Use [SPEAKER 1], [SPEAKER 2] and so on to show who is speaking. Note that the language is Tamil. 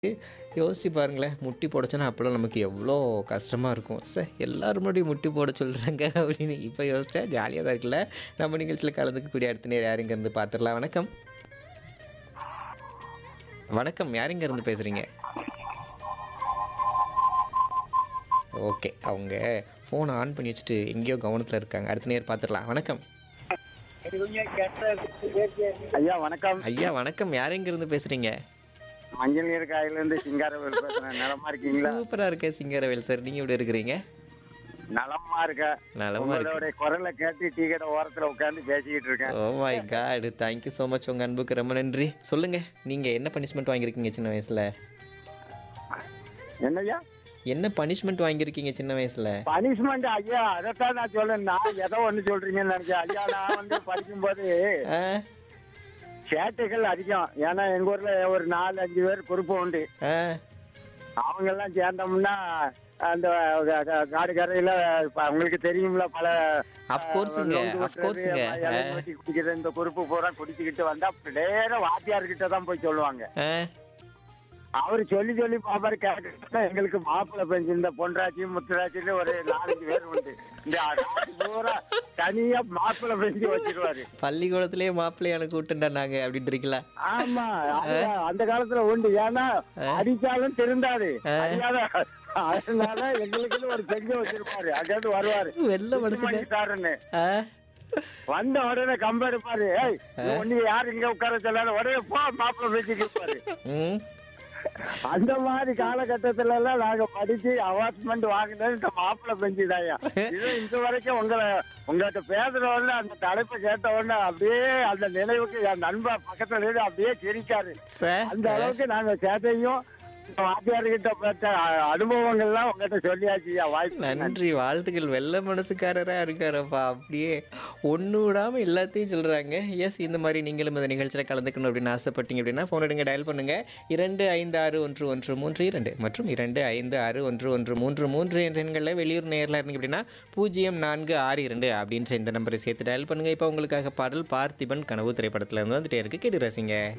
[SPEAKER 1] யோசிச்சு பாருங்களேன் முட்டி போடச்சோன்னா அப்போல்லாம் நமக்கு எவ்வளோ கஷ்டமாக இருக்கும் சார் எல்லாரும் முன்னாடி முட்டி போட சொல்கிறாங்க அப்படின்னு இப்போ யோசிச்சா ஜாலியாக தான் இருக்குல்ல நம்ம நிகழ்ச்சியில் கலந்துக்கக்கூடிய அடுத்த நேரம் யாருங்க இருந்து பார்த்துடலாம் வணக்கம் வணக்கம் யாருங்க இருந்து பேசுகிறீங்க ஓகே அவங்க ஃபோனை ஆன் பண்ணி வச்சுட்டு எங்கேயோ கவனத்தில் இருக்காங்க அடுத்த நேரம் பார்த்துடலாம் வணக்கம்
[SPEAKER 2] ஐயா வணக்கம்
[SPEAKER 1] ஐயா வணக்கம் யாருங்க இருந்து பேசுகிறீங்க
[SPEAKER 2] மஞ்சள் நீர் காயில இருந்து சிங்காரவேல் பேசுறேன் நலமா இருக்கீங்களா
[SPEAKER 1] சூப்பராக இருக்கேன் சிங்கரவேல் சார் நீங்கள் எப்படி இருக்கிறீங்க
[SPEAKER 2] நலமா இருக்க
[SPEAKER 1] நலமா இருக்கு
[SPEAKER 2] உங்களுடைய குரலை கேட்டு டீ கடை ஓரத்துல உட்கார்ந்து பேசிக்கிட்டு இருக்கேன்
[SPEAKER 1] oh my god thank you so much உங்கள் அன்புக்கு ரொம்ப நன்றி சொல்லுங்கள் நீங்கள் என்ன பனிஷ்மெண்ட் வாங்கியிருக்கீங்க சின்ன வயசில்
[SPEAKER 2] என்னய்யா
[SPEAKER 1] என்ன பனிஷ்மெண்ட் வாங்கியிருக்கீங்க சின்ன வயசில்
[SPEAKER 2] பனிஷ்மெண்ட் ஐயா அதைத்தான் நான் சொல்றேன் நான் ஏதோ ஒண்ணு சொல்றீங்கன்னு நினைச்சேன் ஐயா நான் வந்து படிக்கும்போது
[SPEAKER 1] ஆ
[SPEAKER 2] சேட்டைகள் அதிகம் ஏன்னா எங்க ஊர்ல ஒரு நாலு அஞ்சு பேர் குறுப்பு உண்டு
[SPEAKER 1] ஆ
[SPEAKER 2] அவங்க எல்லாம் சேர்ந்தோம்னா அந்த க- க- காடு கரையில இப்ப உங்களுக்கு தெரியும்ல பல
[SPEAKER 1] Of courseங்க,
[SPEAKER 2] நொங்கு
[SPEAKER 1] of
[SPEAKER 2] வெட்டுறது,
[SPEAKER 1] courseங்க.
[SPEAKER 2] இலை வெட்டி குடிக்கிற இந்த குறுப்பு பூரா குடிச்சுக்கிட்டு வந்தா நேரம் வாத்தியார்கிட்ட தான் போய் சொல்லுவாங்க
[SPEAKER 1] ஆ
[SPEAKER 2] அவரு சொல்லி சொல்லி பாப்பாரு கேட்டு எங்களுக்கு மாப்பிள்ளை பெஞ்சு இந்த பொன்ராட்சி முத்துராட்சின்னு ஒரு நாலஞ்சு பேர் உண்டு இந்த ராசி பூரா தனியா மாப்பிள்ளை பெஞ்சு வச்சிருவாரு
[SPEAKER 1] பள்ளிக்கூடத்துலேயே மாப்பிள்ளையான கூட்டுண்டா நாங்கள் அப்படின்றீங்களா
[SPEAKER 2] ஆமா அது அந்த காலத்துல உண்டு ஏன்னா அடிச்சாலும் திருந்தாது அறியாத அதனால எங்களுக்குன்னு ஒரு பெஞ்ச வச்சிருப்பாரு அங்கிருந்து வருவாரு
[SPEAKER 1] வெள்ள மனுஷங்க
[SPEAKER 2] சாருன்னு
[SPEAKER 1] ஆ
[SPEAKER 2] வந்த உடனே கம்ப இருப்பாரு ஏய் ஒண்ணு யாரு இங்க உட்கார சொல்லாத உடனே போ மாப்பிள்ளை பெஞ்சுக்கு இருப்பாரு
[SPEAKER 1] ம்
[SPEAKER 2] அந்த மாதிரி காலகட்டத்துல எல்லாம் நாங்க படிச்சு அவார்ட்மெண்ட் வாங்கினது இந்த மாப்பிள்ளை பெஞ்சுதாயா இது இந்த வரைக்கும் உங்களை உங்கள்கிட்ட பேசுற உடனே அந்த தலைப்பை கேட்ட உடனே அப்படியே அந்த நினைவுக்கு என் நண்பர் பக்கத்துல இருந்து அப்படியே சிரிக்காரு
[SPEAKER 1] சார்
[SPEAKER 2] அந்த அளவுக்கு நாங்க சேட்டையும் வாத்தியார்கிட்ட பெற்ற அ- அனுபவங்கள்லாம் உங்ககிட்ட சொல்லியாச்சுயா வாய்ப்பு
[SPEAKER 1] நன்றி வாழ்த்துக்கள் வெள்ள மனசுக்காரராக இருக்காரப்பா அப்படியே ஒன்று விடாமல் எல்லாத்தையும் சொல்கிறாங்க எஸ் இந்த மாதிரி நீங்களும் இந்த நிகழ்ச்சியில் கலந்துக்கணும் அப்படின்னு ஆசைப்பட்டீங்க அப்படின்னா ஃபோன் எடுங்க டயல் பண்ணுங்கள் இரண்டு ஐந்து ஆறு ஒன்று ஒன்று மூன்று இரண்டு மற்றும் இரண்டு ஐந்து ஆறு ஒன்று ஒன்று மூன்று மூன்று என்ற எண்களில் வெளியூர் நேரில் இருந்தீங்க அப்படின்னா பூஜ்ஜியம் நான்கு ஆறு இரண்டு அப்படின்ற இந்த நம்பரை சேர்த்து டயல் பண்ணுங்கள் இப்போ உங்களுக்காக பாடல் பார்த்திபன் கனவு திரைப்படத்தில் இருந்து வந்துட்டே இருக்கு கேட்டு ரசிங்க